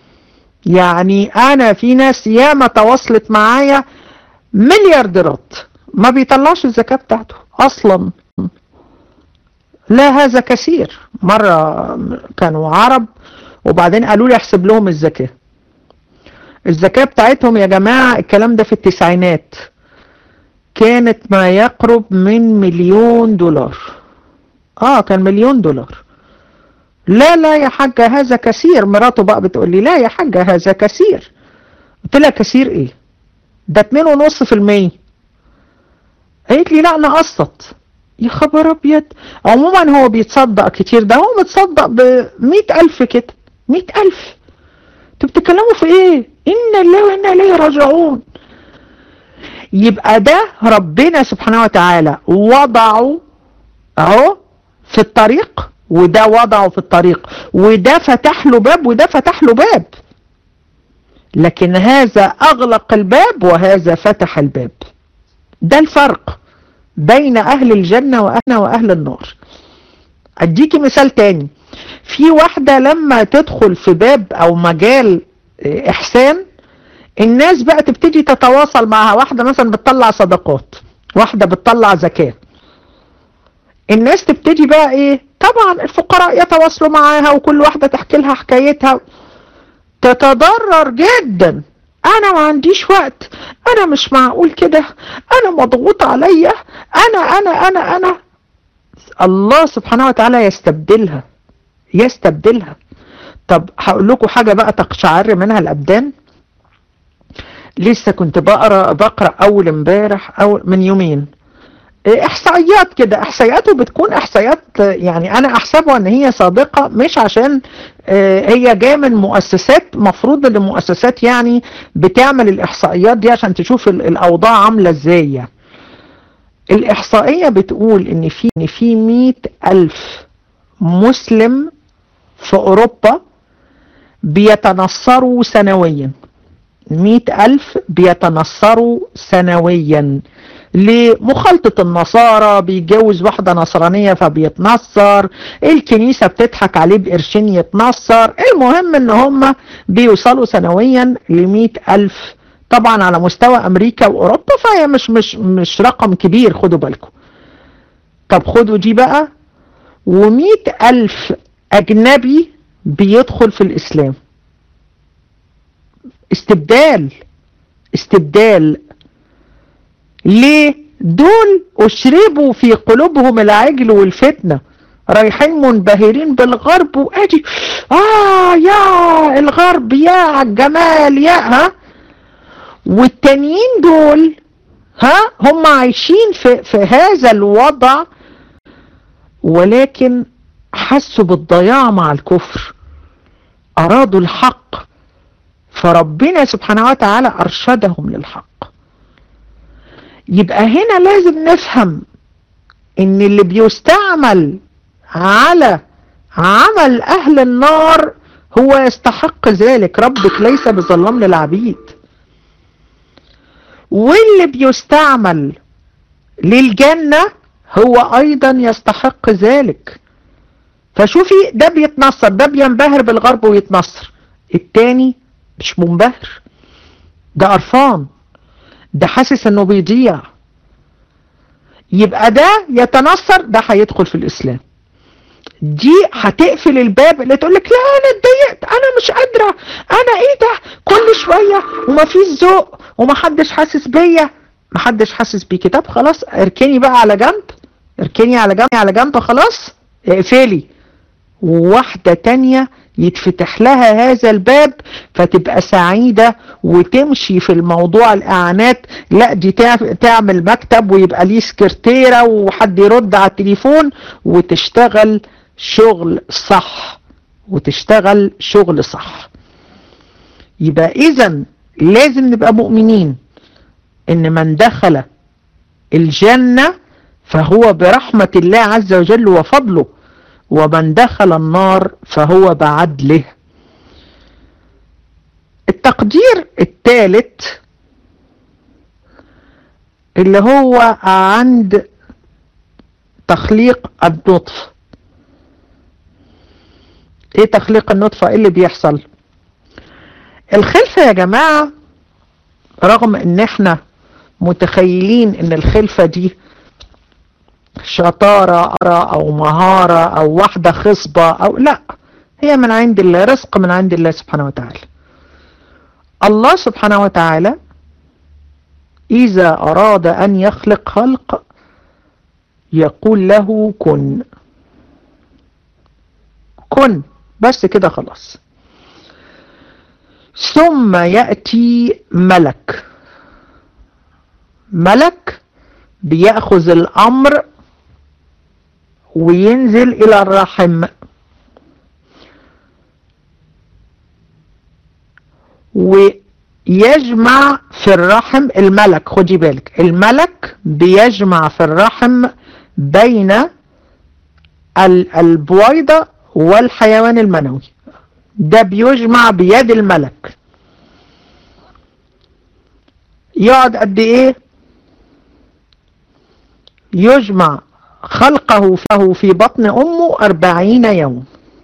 يعني انا في ناس ياما تواصلت معايا مليارديرات ما بيطلعش الزكاة بتاعته اصلا لا هذا كثير مرة كانوا عرب وبعدين قالوا لي احسب لهم الزكاة الزكاة بتاعتهم يا جماعة الكلام ده في التسعينات كانت ما يقرب من مليون دولار اه كان مليون دولار لا لا يا حاجة هذا كثير مراته بقى بتقول لي لا يا حاجة هذا كثير قلت لها كثير ايه ده اتنين ونص في المية قالت لي لا انا قسط يا خبر ابيض عموما هو بيتصدق كتير ده هو متصدق بمئة الف كده مئة الف انتوا بتتكلموا في ايه انا الله وانا اليه راجعون يبقى ده ربنا سبحانه وتعالى وضعه اهو في الطريق وده وضعه في الطريق وده فتح له باب وده فتح له باب لكن هذا اغلق الباب وهذا فتح الباب ده الفرق بين اهل الجنة واهل واهل النار اديكي مثال تاني في واحدة لما تدخل في باب او مجال احسان الناس بقى تبتدي تتواصل معها واحدة مثلا بتطلع صدقات واحدة بتطلع زكاة الناس تبتدي بقى ايه طبعا الفقراء يتواصلوا معاها وكل واحدة تحكي لها حكايتها تتضرر جدا انا ما عنديش وقت انا مش معقول كده انا مضغوط عليا انا انا انا انا الله سبحانه وتعالى يستبدلها يستبدلها طب هقول لكم حاجة بقى تقشعر منها الابدان لسه كنت بقرا بقرا اول امبارح او من يومين احصائيات كده احصائياته بتكون احصائيات يعني انا احسبها ان هي صادقة مش عشان هي جايه من مؤسسات مفروض ان المؤسسات يعني بتعمل الاحصائيات دي عشان تشوف الاوضاع عاملة ازاي يعني. الاحصائية بتقول ان في ان في مئة الف مسلم في اوروبا بيتنصروا سنويا مئة الف بيتنصروا سنويا لمخالطة النصارى بيتجوز واحدة نصرانية فبيتنصر الكنيسة بتضحك عليه بقرشين يتنصر المهم ان هم بيوصلوا سنويا لمئة الف طبعا على مستوى امريكا واوروبا فهي مش مش مش رقم كبير خدوا بالكم طب خدوا دي بقى ومئة الف اجنبي بيدخل في الاسلام استبدال استبدال ليه دول اشربوا في قلوبهم العجل والفتنة رايحين منبهرين بالغرب وادي اه يا الغرب يا الجمال يا ها والتانيين دول ها هم عايشين في, في هذا الوضع ولكن حسوا بالضياع مع الكفر ارادوا الحق فربنا سبحانه وتعالى ارشدهم للحق يبقى هنا لازم نفهم ان اللي بيستعمل على عمل اهل النار هو يستحق ذلك ربك ليس بظلام للعبيد واللي بيستعمل للجنة هو ايضا يستحق ذلك فشوفي ده بيتنصر ده بينبهر بالغرب ويتنصر التاني مش منبهر ده قرفان ده حاسس انه بيضيع يبقى ده يتنصر ده هيدخل في الاسلام دي هتقفل الباب اللي تقول لك لا انا اتضايقت انا مش قادره انا ايه ده كل شويه ومفيش ذوق ومحدش حاسس بيا محدش حاسس بيكي طب خلاص اركني بقى على جنب اركني على جنب على جنب خلاص اقفلي واحدة تانية يتفتح لها هذا الباب فتبقى سعيدة وتمشي في الموضوع الإعانات لا دي تعمل مكتب ويبقى ليه سكرتيرة وحد يرد على التليفون وتشتغل شغل صح وتشتغل شغل صح يبقى إذا لازم نبقى مؤمنين إن من دخل الجنة فهو برحمة الله عز وجل وفضله ومن دخل النار فهو بعدله التقدير الثالث اللي هو عند تخليق النطف ايه تخليق النطفة ايه اللي بيحصل الخلفة يا جماعة رغم ان احنا متخيلين ان الخلفة دي شطارة او مهارة او واحدة خصبة او لا هي من عند الله رزق من عند الله سبحانه وتعالى الله سبحانه وتعالى اذا اراد ان يخلق خلق يقول له كن كن بس كده خلاص ثم يأتي ملك ملك بيأخذ الأمر وينزل إلى الرحم ويجمع في الرحم الملك خدي بالك الملك بيجمع في الرحم بين البويضة والحيوان المنوي ده بيجمع بيد الملك يقعد قد ايه يجمع خلقه فهو في بطن امه اربعين يوم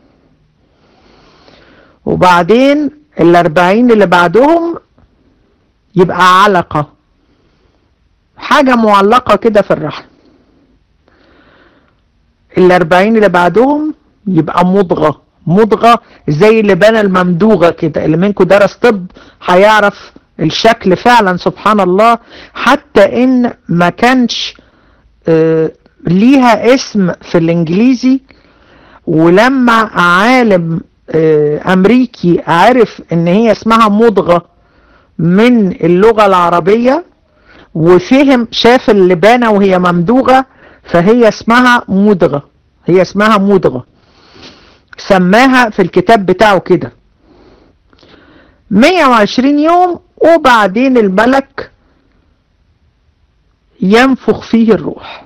وبعدين الاربعين اللي بعدهم يبقى علقة حاجة معلقة كده في الرحم الاربعين اللي بعدهم يبقى مضغة مضغة زي اللبانة الممدوغة كده اللي منكم درس طب هيعرف الشكل فعلا سبحان الله حتى ان ما كانش آه ليها اسم في الانجليزي ولما عالم آه امريكي عرف ان هي اسمها مضغة من اللغة العربية وفهم شاف اللبانة وهي ممدوغة فهي اسمها مضغة هي اسمها مضغة سماها في الكتاب بتاعه كده 120 يوم وبعدين الملك ينفخ فيه الروح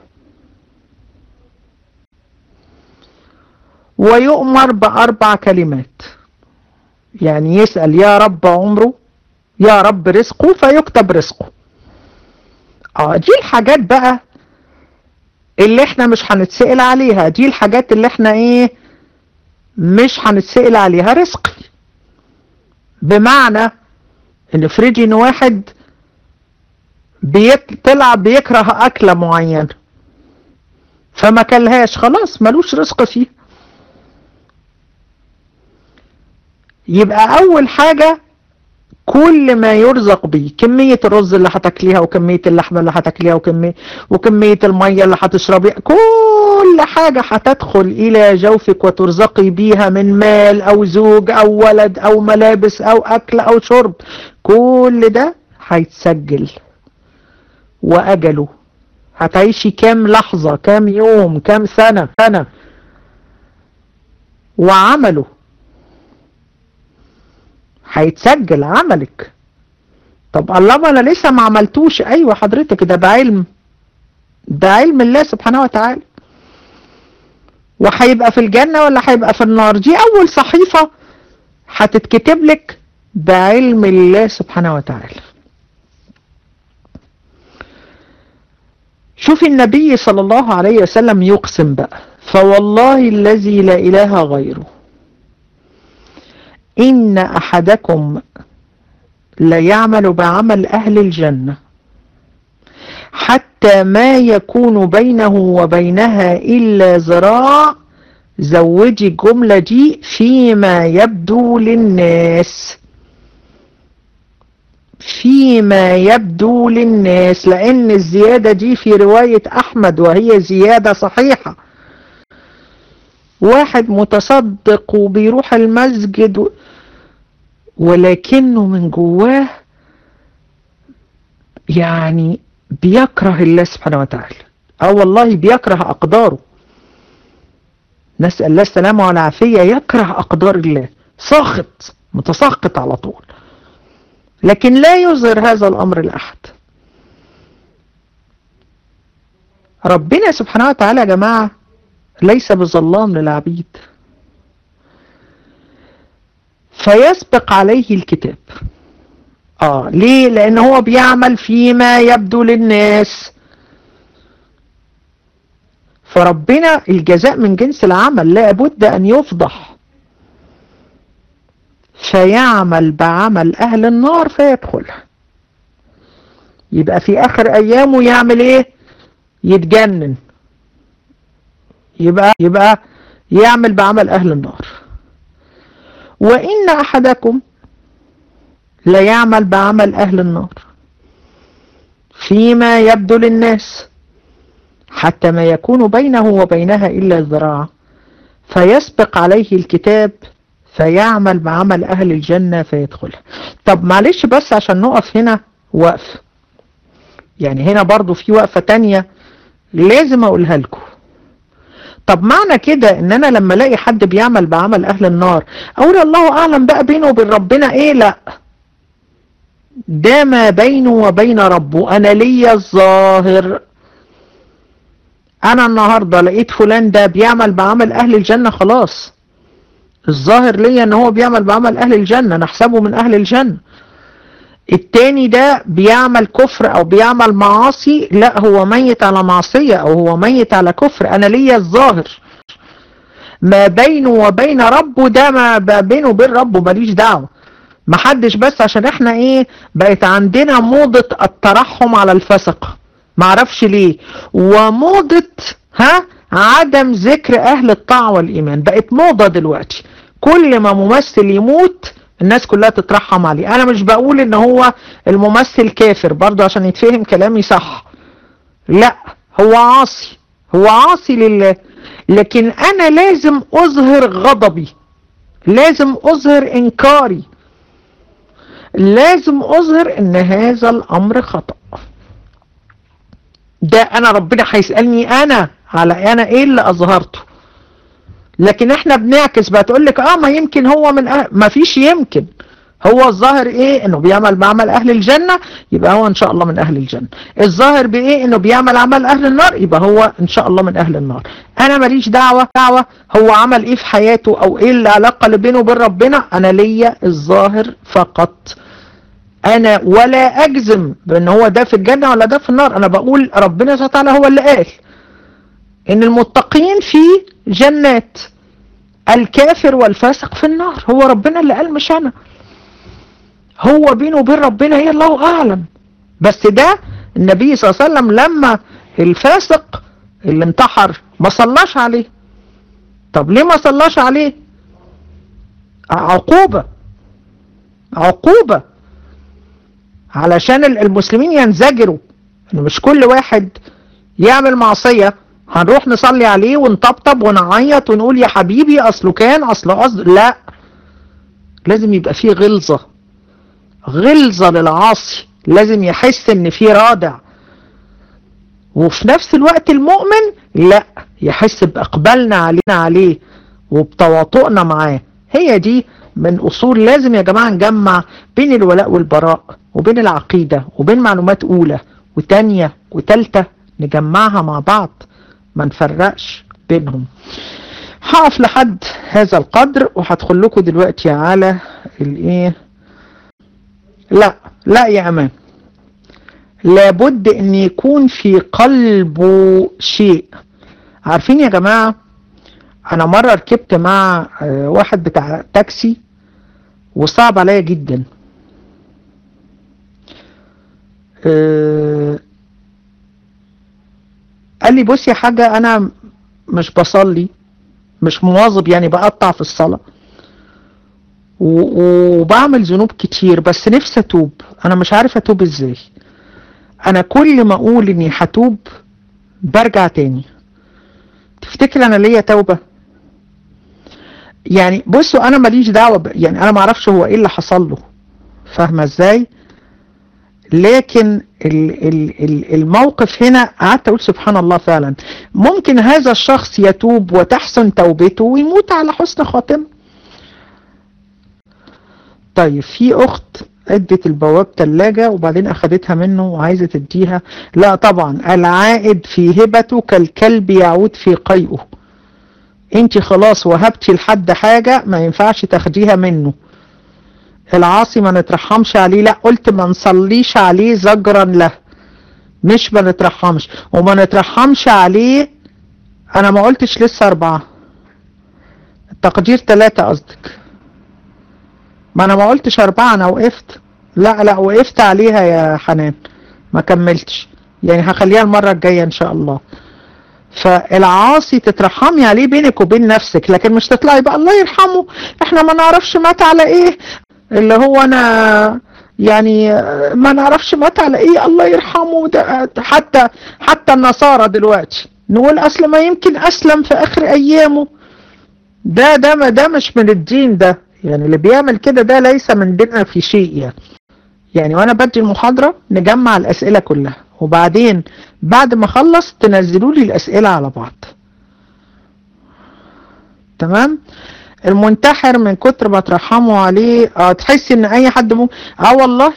ويؤمر بأربع كلمات يعني يسأل يا رب عمره يا رب رزقه فيكتب رزقه اه دي الحاجات بقى اللي احنا مش هنتسأل عليها دي الحاجات اللي احنا ايه مش هنتسأل عليها رزقي بمعنى ان افرضي ان واحد بيطلع بيكره اكلة معينة فما كلهاش خلاص ملوش رزق فيه يبقى اول حاجة كل ما يرزق به كمية الرز اللي هتاكليها وكمية اللحمة اللي هتاكليها وكمية, وكمية المية اللي هتشربيها كل حاجة هتدخل إلى جوفك وترزقي بيها من مال أو زوج أو ولد أو ملابس أو أكل أو شرب كل ده هيتسجل وأجله هتعيشي كام لحظة كام يوم كام سنة سنة وعمله هيتسجل عملك طب الله ما انا لسه ما عملتوش ايوه حضرتك ده بعلم ده علم الله سبحانه وتعالى وهيبقى في الجنة ولا هيبقى في النار دي اول صحيفة هتتكتب لك بعلم الله سبحانه وتعالى شوف النبي صلى الله عليه وسلم يقسم بقى فوالله الذي لا إله غيره إن أحدكم ليعمل بعمل أهل الجنة حتى ما يكون بينه وبينها إلا ذراع زوجي الجملة دي فيما يبدو للناس فيما يبدو للناس لأن الزيادة دي في رواية أحمد وهي زيادة صحيحة واحد متصدق وبيروح المسجد و... ولكنه من جواه يعني بيكره الله سبحانه وتعالى اه والله بيكره أقداره نسأل الله السلامة والعافية يكره أقدار الله ساخط متساخط على طول لكن لا يظهر هذا الأمر لأحد ربنا سبحانه وتعالى يا جماعة ليس بظلام للعبيد فيسبق عليه الكتاب اه ليه لان هو بيعمل فيما يبدو للناس فربنا الجزاء من جنس العمل لابد ان يفضح فيعمل بعمل اهل النار فيدخلها يبقى في اخر ايامه يعمل ايه يتجنن يبقى يبقى يعمل بعمل اهل النار وان احدكم لا يعمل بعمل اهل النار فيما يبدو للناس حتى ما يكون بينه وبينها الا الذراع فيسبق عليه الكتاب فيعمل بعمل أهل الجنة فيدخلها طب معلش بس عشان نقف هنا وقف يعني هنا برضو في وقفة تانية لازم أقولها لكم طب معنى كده ان انا لما الاقي حد بيعمل بعمل اهل النار اقول الله اعلم بقى بينه وبين ربنا ايه لا ده ما بينه وبين ربه انا ليا الظاهر انا النهاردة لقيت فلان ده بيعمل بعمل اهل الجنة خلاص الظاهر ليا ان هو بيعمل بعمل اهل الجنة نحسبه من اهل الجنة التاني ده بيعمل كفر او بيعمل معاصي لا هو ميت على معصية او هو ميت على كفر انا ليا الظاهر ما بينه وبين ربه ده ما بينه وبين ربه ماليش دعوة محدش بس عشان احنا ايه بقت عندنا موضة الترحم على الفسق معرفش ليه وموضة ها عدم ذكر اهل الطاعة والايمان بقت موضة دلوقتي كل ما ممثل يموت الناس كلها تترحم عليه انا مش بقول ان هو الممثل كافر برضو عشان يتفهم كلامي صح لا هو عاصي هو عاصي لله لكن انا لازم اظهر غضبي لازم اظهر انكاري لازم اظهر ان هذا الامر خطأ ده انا ربنا هيسألني انا على انا ايه اللي اظهرته لكن احنا بنعكس بقى تقول لك اه ما يمكن هو من أهل ما فيش يمكن هو الظاهر ايه انه بيعمل بعمل اهل الجنة يبقى هو ان شاء الله من اهل الجنة الظاهر بايه انه بيعمل عمل اهل النار يبقى هو ان شاء الله من اهل النار انا ماليش دعوة دعوة هو عمل ايه في حياته او ايه العلاقة اللي بينه وبين ربنا انا ليا الظاهر فقط انا ولا اجزم بان هو ده في الجنة ولا ده في النار انا بقول ربنا سبحانه وتعالى هو اللي قال ان المتقين في جنات الكافر والفاسق في النار هو ربنا اللي قال مش انا هو بينه وبين ربنا هي الله اعلم بس ده النبي صلى الله عليه وسلم لما الفاسق اللي انتحر ما صلاش عليه طب ليه ما صلاش عليه عقوبة عقوبة علشان المسلمين ينزجروا انه مش كل واحد يعمل معصية هنروح نصلي عليه ونطبطب ونعيط ونقول يا حبيبي اصله كان اصله قصد لا لازم يبقى فيه غلظة غلظة للعاصي لازم يحس ان فيه رادع وفي نفس الوقت المؤمن لا يحس باقبالنا علينا عليه وبتواطؤنا معاه هي دي من اصول لازم يا جماعة نجمع بين الولاء والبراء وبين العقيدة وبين معلومات اولى وتانية وتالتة نجمعها مع بعض ما نفرقش بينهم هقف لحد هذا القدر وهدخل لكم دلوقتي على الايه لا لا يا امان لابد ان يكون في قلبه شيء عارفين يا جماعة انا مرة ركبت مع واحد بتاع تاكسي وصعب عليا جدا قال لي بص يا حاجة انا مش بصلي مش مواظب يعني بقطع في الصلاة وبعمل ذنوب كتير بس نفسي اتوب انا مش عارف اتوب ازاي انا كل ما اقول اني هتوب برجع تاني تفتكر انا ليا توبة يعني بصوا انا ماليش دعوة يعني انا معرفش هو ايه اللي حصل له فاهمة ازاي لكن ال ال ال الموقف هنا قعدت اقول سبحان الله فعلا ممكن هذا الشخص يتوب وتحسن توبته ويموت على حسن خاتمه طيب في اخت ادت البواب تلاجة وبعدين اخدتها منه وعايزة تديها لا طبعا العائد في هبته كالكلب يعود في قيئه انت خلاص وهبتي لحد حاجة ما ينفعش تاخديها منه العاصي ما نترحمش عليه لا قلت ما نصليش عليه زجرا له مش ما نترحمش وما نترحمش عليه انا ما قلتش لسه اربعة التقدير ثلاثة قصدك ما انا ما قلتش اربعة انا وقفت لا لا وقفت عليها يا حنان ما كملتش يعني هخليها المرة الجاية ان شاء الله فالعاصي تترحمي عليه بينك وبين نفسك لكن مش تطلعي بقى الله يرحمه احنا ما نعرفش مات على ايه اللي هو انا يعني ما نعرفش مات على ايه الله يرحمه ده حتى حتى النصارى دلوقتي نقول اصل ما يمكن اسلم في اخر ايامه ده ده ما ده مش من الدين ده يعني اللي بيعمل كده ده ليس من ديننا في شيء يعني يعني وانا بدي المحاضرة نجمع الاسئلة كلها وبعدين بعد ما اخلص تنزلوا لي الاسئلة على بعض تمام المنتحر من كتر ما ترحموا عليه اه تحس ان اي حد ممكن اه والله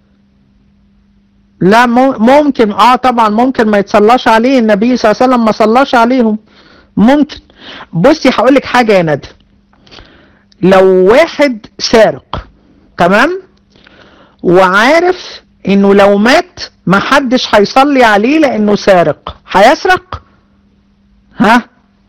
لا ممكن اه طبعا ممكن ما يتصلاش عليه النبي صلى الله عليه وسلم ما صلاش عليهم ممكن بصي هقول لك حاجه يا ندى لو واحد سارق تمام وعارف انه لو مات ما حدش هيصلي عليه لانه سارق هيسرق ها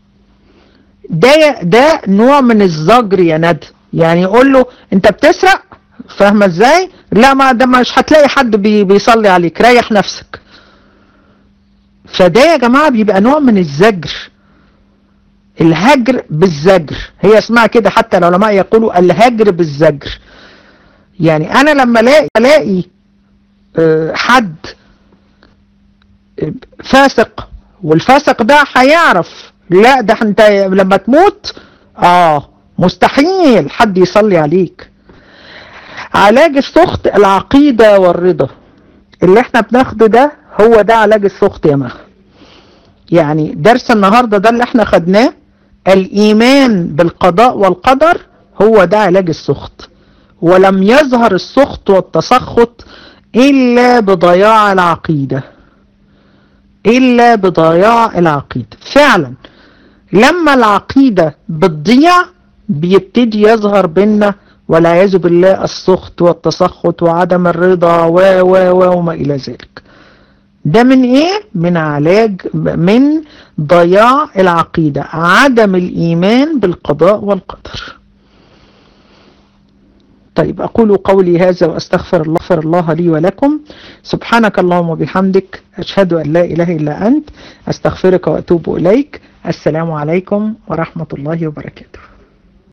ده ده نوع من الزجر يا ندى يعني يقول له انت بتسرق فاهمه ازاي لا ما ده مش هتلاقي حد بي بيصلي عليك ريح نفسك فده يا جماعه بيبقى نوع من الزجر الهجر بالزجر هي اسمها كده حتى العلماء يقولوا الهجر بالزجر يعني انا لما الاقي الاقي حد فاسق والفاسق ده هيعرف لا ده انت لما تموت اه مستحيل حد يصلي عليك علاج السخط العقيدة والرضا اللي احنا بناخده ده هو ده علاج السخط يا مخ يعني درس النهاردة ده اللي احنا خدناه الايمان بالقضاء والقدر هو ده علاج السخط ولم يظهر السخط والتسخط الا بضياع العقيدة الا بضياع العقيدة فعلا لما العقيدة بتضيع بيبتدي يظهر بينا والعياذ بالله السخط والتسخط وعدم الرضا و و و وما الى ذلك ده من ايه من علاج من ضياع العقيدة عدم الايمان بالقضاء والقدر طيب اقول قولي هذا واستغفر الله فر الله لي ولكم سبحانك اللهم وبحمدك اشهد ان لا اله الا انت استغفرك واتوب اليك السلام عليكم ورحمة الله وبركاته